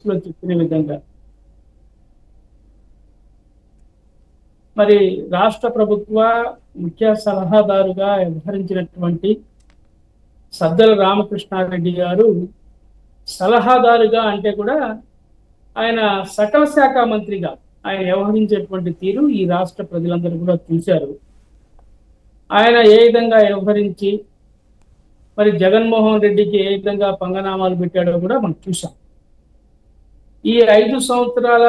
లో చెప్పిన విధంగా మరి రాష్ట్ర ప్రభుత్వ ముఖ్య సలహాదారుగా వ్యవహరించినటువంటి సద్దల రామకృష్ణారెడ్డి గారు సలహాదారుగా అంటే కూడా ఆయన సకల శాఖ మంత్రిగా ఆయన వ్యవహరించేటువంటి తీరు ఈ రాష్ట్ర ప్రజలందరూ కూడా చూశారు ఆయన ఏ విధంగా వ్యవహరించి మరి జగన్మోహన్ రెడ్డికి ఏ విధంగా పంగనామాలు పెట్టాడో కూడా మనం చూసాం ఈ ఐదు సంవత్సరాల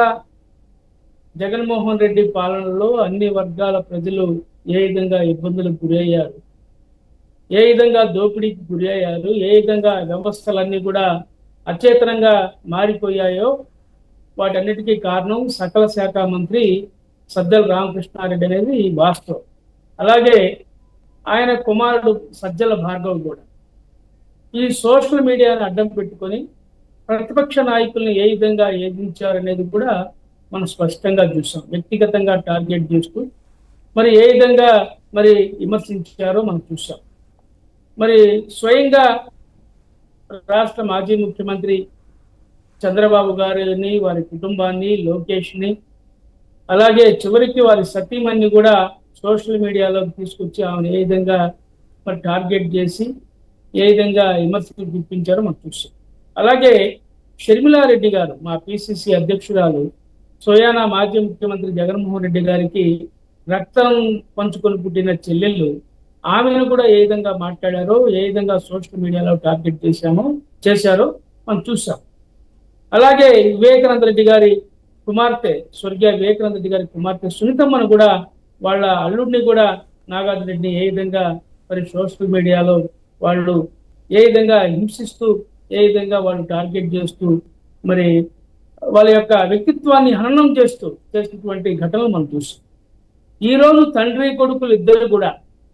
జగన్మోహన్ రెడ్డి పాలనలో అన్ని వర్గాల ప్రజలు ఏ విధంగా ఇబ్బందులకు గురయ్యారు ఏ విధంగా దోపిడీకి గురి అయ్యారు ఏ విధంగా వ్యవస్థలన్నీ కూడా అచేతనంగా మారిపోయాయో వాటన్నిటికీ కారణం సకల శాఖ మంత్రి సజ్జల రామకృష్ణారెడ్డి అనేది వాస్తవం అలాగే ఆయన కుమారుడు సజ్జల భార్గవ్ కూడా ఈ సోషల్ మీడియాను అడ్డం పెట్టుకొని ప్రతిపక్ష నాయకుల్ని ఏ విధంగా ఏదించారనేది కూడా మనం స్పష్టంగా చూసాం వ్యక్తిగతంగా టార్గెట్ చేస్తూ మరి ఏ విధంగా మరి విమర్శించారో మనం చూసాం మరి స్వయంగా రాష్ట్ర మాజీ ముఖ్యమంత్రి చంద్రబాబు గారిని వారి కుటుంబాన్ని లోకేష్ని అలాగే చివరికి వారి సతీమణ్ణి కూడా సోషల్ మీడియాలోకి తీసుకొచ్చి ఆమెను ఏ విధంగా మరి టార్గెట్ చేసి ఏ విధంగా విమర్శలు గుర్తించారో మనం చూసాం అలాగే షర్మిలారెడ్డి గారు మా పిసిసి అధ్యక్షురాలు సోయానా మాజీ ముఖ్యమంత్రి జగన్మోహన్ రెడ్డి గారికి రక్తం పంచుకొని పుట్టిన చెల్లెళ్ళు ఆమెను కూడా ఏ విధంగా మాట్లాడారో ఏ విధంగా సోషల్ మీడియాలో టార్గెట్ చేశామో చేశారో మనం చూసాం అలాగే వివేకానంద రెడ్డి గారి కుమార్తె స్వర్గీయ వివేకానంద రెడ్డి గారి కుమార్తె సునీతమ్మను కూడా వాళ్ళ అల్లుడిని కూడా నాగార్జున రెడ్డిని ఏ విధంగా మరి సోషల్ మీడియాలో వాళ్ళు ఏ విధంగా హింసిస్తూ ఏ విధంగా వాళ్ళు టార్గెట్ చేస్తూ మరి వాళ్ళ యొక్క వ్యక్తిత్వాన్ని హననం చేస్తూ చేసినటువంటి ఘటనలు మనం చూస్తాం ఈ రోజు తండ్రి కొడుకులు ఇద్దరు కూడా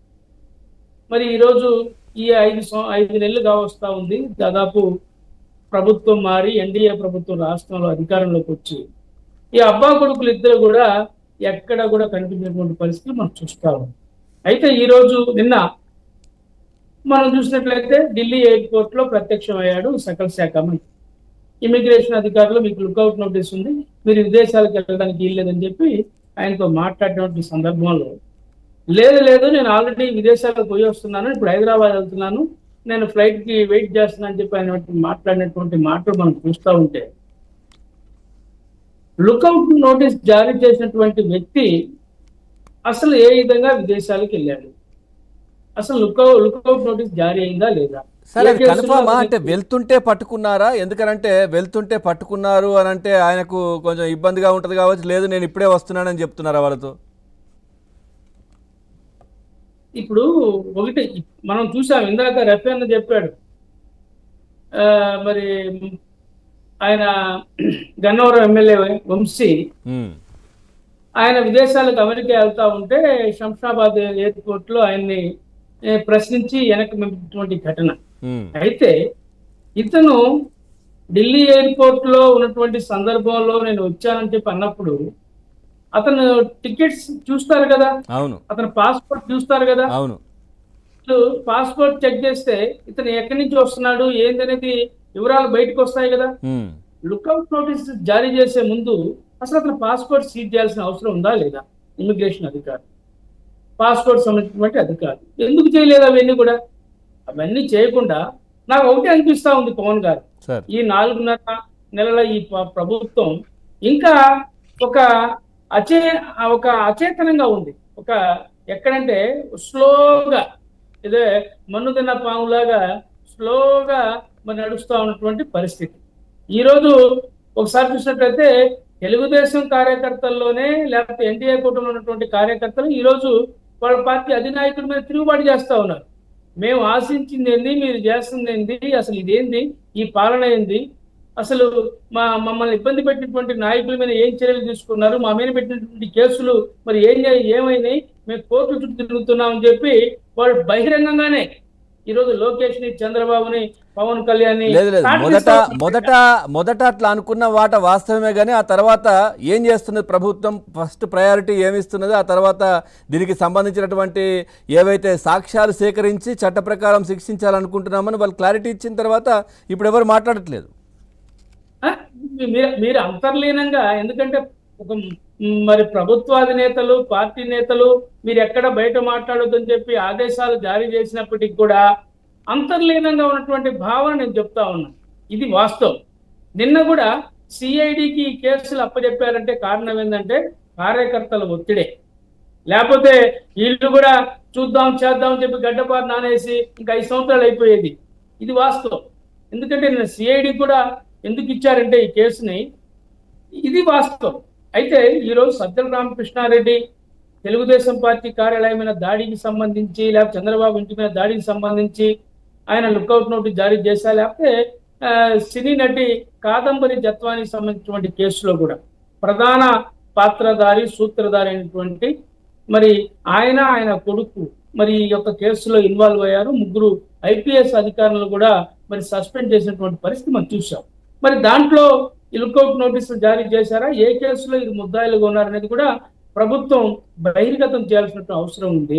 మరి ఈరోజు ఈ ఐదు సం- ఐదు నెలలు కావస్తా ఉంది దాదాపు ప్రభుత్వం మారి ఎన్డీఏ ప్రభుత్వం రాష్ట్రంలో అధికారంలోకి వచ్చి ఈ అబ్బా కొడుకులు ఇద్దరు కూడా ఎక్కడ కూడా కనిపించినటువంటి పరిస్థితులు మనం చూస్తా ఉన్నాం అయితే ఈ రోజు నిన్న మనం చూసినట్లయితే ఢిల్లీ ఎయిర్పోర్ట్ లో ప్రత్యక్షమయ్యాడు సకల శాఖ మంత్రి ఇమిగ్రేషన్ అధికారులు మీకు లుకౌట్ నోటీస్ ఉంది మీరు విదేశాలకు వెళ్ళడానికి వీల్లేదని చెప్పి ఆయనతో మాట్లాడినటువంటి సందర్భంలో లేదు లేదు నేను ఆల్రెడీ విదేశాలకు పోయి వస్తున్నాను ఇప్పుడు హైదరాబాద్ వెళ్తున్నాను నేను ఫ్లైట్ కి వెయిట్ చేస్తున్నాను అని చెప్పి ఆయన మాట్లాడినటువంటి మాటలు మనం చూస్తూ ఉంటే లుకౌట్ నోటీస్ జారీ చేసినటువంటి వ్యక్తి అసలు ఏ విధంగా విదేశాలకు వెళ్ళాడు అసలు లుకౌ లుకౌట్ నోటీస్ జారీ అయిందా లేదా సరే ఏ అది కేసులో కన్ఫామా అతనికి- అంటే వెళ్తుంటే పట్టుకున్నారా ఎందుకనంటే వెళ్తుంటే పట్టుకున్నారు అని అంటే ఆయనకు కొంచెం ఇబ్బందిగా ఉంటుంది కావచ్చు లేదు నేను ఇప్పుడే వస్తున్నానని చెప్తున్నారా వాళ్ళతో ఇప్పుడు ఒకటి మనం చూసాం ఇందాక రఫీ అన్న చెప్పాడు ఆ, మరి ఆయన గన్నవరం ఎమ్మెల్యే వంశీ ఉమ్, ఆయన విదేశాలకు అమెరికా వెళ్తా ఉంటే శంషాబాద్ ఎయిర్పోర్ట్ లో ఆయన్ని ఏ, ప్రశ్నించి వెనక్కి పంపినటువంటి ఘటన ఉమ్, అయితే ఇతను ఢిల్లీ ఎయిర్పోర్ట్ లో ఉన్నటువంటి సందర్భంలో నేను వచ్చానని చెప్పి అన్నప్పుడు అతను టికెట్స్ చూస్తారు కదా అవును అతను పాస్పోర్ట్ చూస్తారు కదా అవును పాస్పోర్ట్ చెక్ చేస్తే ఇతను ఎక్కడి నుంచి వస్తున్నాడు ఏందనేది వివరాలు బయటకు వస్తాయి కదా ఉమ్, లుకౌట్ నోటీస్ జారీ చేసే ముందు అసలు అతను పాస్పోర్ట్ సీజ్ చేయాల్సిన అవసరం ఉందా లేదా ఇమిగ్రేషన్ అధికారి పాస్పోర్ట్ సంబంధించినటువంటి అధికారి ఎందుకు చేయలేదు అవన్నీ కూడా అవన్నీ చేయకుండా నాకు ఒకటే అనిపిస్తా ఉంది పవన్ గారు సార్ ఈ నాలుగున్నర నెలల ఈ ప- ప్రభుత్వం ఇంకా ఒక అచే ఒక అచేతనంగా ఉంది ఒక ఎక్కడంటే స్లోగా ఇదే మన్నుదిన్న పాములాగా స్లోగా మరి నడుస్తూ ఉన్నటువంటి పరిస్థితి ఈరోజు ఒకసారి చూసినట్లయితే తెలుగుదేశం కార్యకర్తల్లోనే లేకపోతే ఎన్డీఏ కూటమిలో ఉన్నటువంటి కార్యకర్తలు ఈరోజు వాళ్ళ పార్టీ అధినాయకుడి మీద తిరుగుబాటు చేస్తా ఉన్నారు మేము ఆశించింది ఏంది మీరు చేస్తుంది ఏంది అసలు ఇదేంది ఈ పాలన ఏంది అసలు మా మమ్మల్ని ఇబ్బంది పెట్టినటువంటి నాయకుల మీద ఏం చర్యలు తీసుకున్నారు మా మీద పెట్టినటువంటి కేసులు మరి ఏం చేయ- ఏమైనాయి మేము కోర్టు చుట్టూ తిరుగుతున్నామని చెప్పి వాళ్ళు బహిరంగంగానే ఈరోజు లోకేష్ ని చంద్రబాబుని పవన్ కళ్యాణ్ ని లేదు లేదు టార్గెట్ మొదట చేస్తున్నారు. మొదట మొదట అట్లా అనుకున్న వాట వాస్తవమే కానీ ఆ తర్వాత ఏం చేస్తున్నది ప్రభుత్వం ఫస్ట్ ప్రయారిటీ ఏమిస్తున్నది ఆ తర్వాత దీనికి సంబంధించినటువంటి ఏవైతే సాక్ష్యాలు సేకరించి చట్ట ప్రకారం శిక్షించాలనుకుంటున్నామని వాళ్ళు క్లారిటీ ఇచ్చిన తర్వాత ఇప్పుడు ఎవరు మాట్లాడట్లేదు ఆ? మీరు మీరు అంతర్లీనంగా ఎందుకంటే ఒక మ్, మరి ప్రభుత్వాధినేతలు పార్టీ నేతలు మీరు ఎక్కడ బయట మాట్లాడొద్దని చెప్పి ఆదేశాలు జారీ చేసినప్పటికీ కూడా అంతర్లీనంగా ఉన్నటువంటి భావన నేను చెప్తా ఉన్నా ఇది వాస్తవం నిన్న కూడా సిఐడికి ఈ కేసులు అప్పచెప్పారంటే కారణం ఏంటంటే కార్యకర్తల ఒత్తిడే లేకపోతే వీళ్ళు కూడా చూద్దాం చేద్దాం అని చెప్పి గడ్డపారు నానేసి ఇంకా ఐదు సంవత్సరాలు అయిపోయేది ఇది వాస్తవం ఎందుకంటే నేను సిఐడి కూడా ఎందుకు ఇచ్చారంటే ఈ కేసుని ఇది వాస్తవం అయితే ఈరోజు సజ్జల రామకృష్ణారెడ్డి తెలుగుదేశం పార్టీ కార్యాలయం మీద దాడికి సంబంధించి లేకపోతే చంద్రబాబు ఇంటి మీద దాడికి సంబంధించి ఆయన లుకౌట్ నోటీస్ జారీ చేశా లేకపోతే ఆ, సినీ నటి కాదంబరి జత్వానికి సంబంధించినటువంటి కేసులో కూడా ప్రధాన పాత్రధారి సూత్రధారి అయినటువంటి మరి ఆయన ఆయన కొడుకు మరి ఈ యొక్క కేసులో ఇన్వాల్వ్ అయ్యారు ముగ్గురు ఐపీఎస్ అధికారులు కూడా మరి సస్పెండ్ చేసినటువంటి పరిస్థితి మనం చూసాం మరి దాంట్లో ఈ లుకౌట్ నోటీసులు జారీ చేశారా ఏ కేసులో ఇది ముద్దాయిలుగా ఉన్నారనేది కూడా ప్రభుత్వం బహిర్గతం చేయాల్సిన అవసరం ఉంది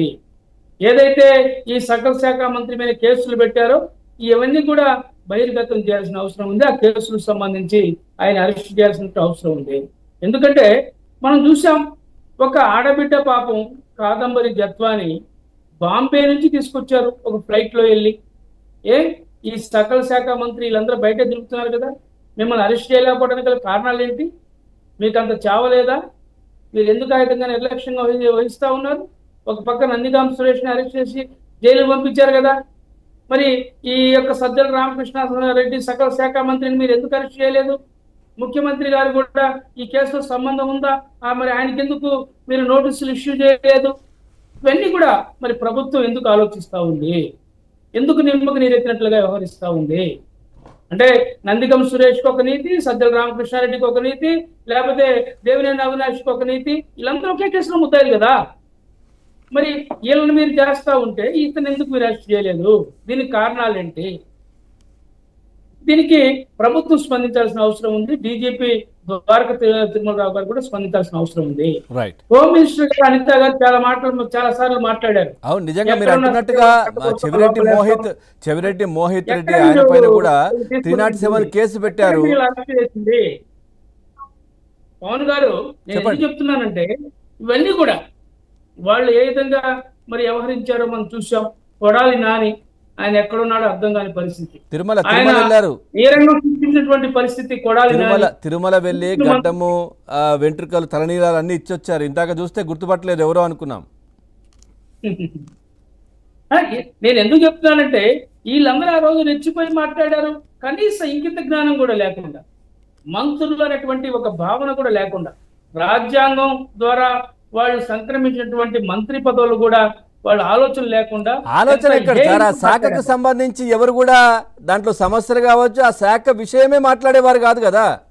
ఏదైతే ఈ సకల శాఖ మంత్రి మీద కేసులు పెట్టారో ఇవన్నీ కూడా బహిర్గతం చేయాల్సిన అవసరం ఉంది ఆ కేసులకు సంబంధించి ఆయన అరెస్ట్ చేయాల్సిన అవసరం ఉంది ఎందుకంటే మనం చూసాం ఒక ఆడబిడ్డ పాపం కాదంబరి జత్వాని బాంబే నుంచి తీసుకొచ్చారు ఒక ఫ్లైట్ లో వెళ్ళి ఏ ఈ సకల శాఖ మంత్రి వీళ్ళందరూ బయట తిరుగుతున్నారు కదా మిమ్మల్ని అరెస్ట్ చేయలేకపోవడానికి గల కారణాలు ఏంటి మీకు అంత చావలేదా మీరు ఎందుకు ఆ విధంగా నిర్లక్ష్యంగా వహి- వహిస్తా ఉన్నారు ఒక పక్క నందిగాం సురేష్ని అరెస్ట్ చేసి జైలుకు పంపించారు కదా మరి ఈ యొక్క సజ్జల రామకృష్ణ రెడ్డి సకల శాఖ మంత్రిని మీరు ఎందుకు అరెస్ట్ చేయలేదు ముఖ్యమంత్రి గారు కూడా ఈ కేసులో సంబంధం ఉందా ఆ మరి ఆయనకి ఎందుకు మీరు నోటీసులు ఇష్యూ చేయలేదు ఇవన్నీ కూడా మరి ప్రభుత్వం ఎందుకు ఆలోచిస్తా ఉంది ఎందుకు నిమ్మకు నీరెత్తినట్లుగా వ్యవహరిస్తా ఉంది అంటే నందిగం సురేష్కి ఒక నీతి సజ్జల రామకృష్ణారెడ్డికి ఒక నీతి లేకపోతే దేవినేని అవినాష్కి ఒక నీతి వీళ్ళందరూ ఒకే కేసులో ముద్దాయిలు కదా మరి వీళ్ళని మీరు చేస్తా ఉంటే ఇతను ఎందుకు మీరు అరెస్ట్ చేయలేదు దీనికి కారణాలు ఏంటి దీనికి ప్రభుత్వం స్పందించాల్సిన అవసరం ఉంది డీజీపీ ద్వారక తి- తిరుమలరావు గారు కూడా స్పందించాల్సిన అవసరం ఉంది రైట్ హోమ్ మినిస్టర్ గారు అనిత గారు చాలా మాటలు చాలా సార్లు మాట్లాడారు అవును నిజంగా మీరు ఎక్కడున్నా అంటున్నట్టుగా ఎక్కడ ఆ, చెవిరెడ్డి లోపలేస్తాం. మోహిత్ చెవిరెడ్డి మోహిత్ రెడ్డి ఎక్కడ ఆయన పైన మీరు కూడా తీసుకొని త్రీ నాట్ సెవెన్ కేసు పెట్టారు ఎక్కడ వీళ్ళు అరెస్ట్ చేసింది పవన్ గారు నేను ఎందుకు చెప్పండి. చెప్తున్నానంటే ఇవన్నీ కూడా వాళ్ళు ఏ విధంగా మరి వ్యవహరించారో మనం చూసాం కొడాలి నాని ఆయన ఎక్కడున్నాడో అర్థం కాని పరిస్థితి తిరుమల ఆయన తిరుమల వెళ్ళారు ఏ రంగం సృష్టించినటువంటి పరిస్థితి కొడాలి తిరుమల నాని తిరుమల వెళ్ళి గడ్డము ఆ, వెంట్రుకలు తలనీలాలు అన్ని ఇచ్చొచ్చారు ఇందాక చూస్తే గుర్తుపట్టలేదు ఎవరో అనుకున్నాం ఆ, ఏ- నేను ఎందుకు చెప్తున్నానంటే వీళ్ళందరూ ఆ రోజు రెచ్చిపోయి మాట్లాడారు కనీస ఇంకిత జ్ఞానం కూడా లేకుండా మంత్రులు అనేటువంటి ఒక భావన కూడా లేకుండా రాజ్యాంగం ద్వారా వాళ్ళు సంక్రమించినటువంటి మంత్రి పదవులు కూడా వాళ్ళ ఆలోచన లేకుండా ఆలోచన ఎంత ఎక్కడ సార్ ఆ హేళనగా శాఖకు మాట్లాడారు. సంబంధించి ఎవరు కూడా దాంట్లో సమస్యలు కావచ్చు ఆ శాఖ విషయమే మాట్లాడేవారు కాదు కదా